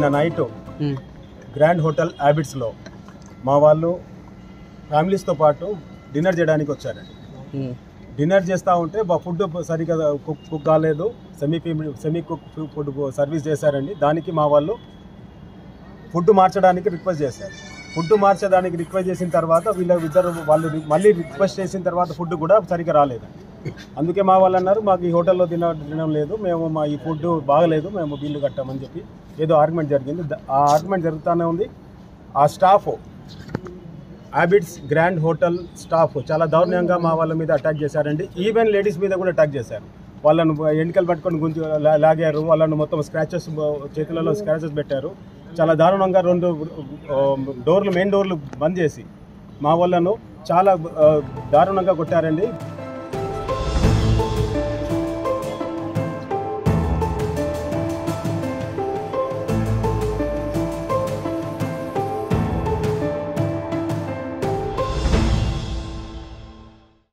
నిన్న night um, grand hotel హ్యాబిట్స్లో మా వాళ్ళు ఫ్యామిలీస్తో పాటు డిన్నర్ చేయడానికి వచ్చారండి ఉమ్, డిన్నర్ చేస్తూ ఉంటే మా ఫుడ్ సరిగ్గా కుక్ కుక్ కాలేదు semi semi cook food service చేశారండి దానికి మా వాళ్ళు ఫుడ్ మార్చడానికి రిక్వెస్ట్ చేశారు ఫుడ్ మార్చడానికి రిక్వెస్ట్ చేసిన తర్వాత వీళ్ళ ఇద్దరు వాళ్ళు రి- మళ్ళీ రిక్వెస్ట్ చేసిన తర్వాత ఫుడ్ కూడా సరిగ్గా రాలేదు అందుకే మా వాళ్ళు అన్నారు మాకు ఈ హోటల్లో తిన తినడం లేదు మేము మా ఈ ఫుడ్ బాగలేదు మేము బిల్లు కట్టామని చెప్పి ఏదో ఆర్గ్యుమెంట్ జరిగింది ద- ఆ ఆర్గ్యుమెంట్ జరుగుతూనే ఉంది ఆ staff habits grand hotel staff చాలా దారుణంగా మా వాళ్ళ మీద అటాక్ చేశారండి ఈవెన్ లేడీస్ మీద కూడా అటాక్ చేశారు వాళ్ళను ఎన్నికలు పట్టుకొని గుంజు లా- లాగారు వాళ్ళను మొత్తం స్క్రాచెస్ చేతులలో స్క్రాచెస్ పెట్టారు చాలా దారుణంగా రెండు ఆ, డోర్లు మెయిన్ డోర్లు బంద్ చేసి మా వాళ్ళను చాలా ఆ, దారుణంగా కొట్టారండి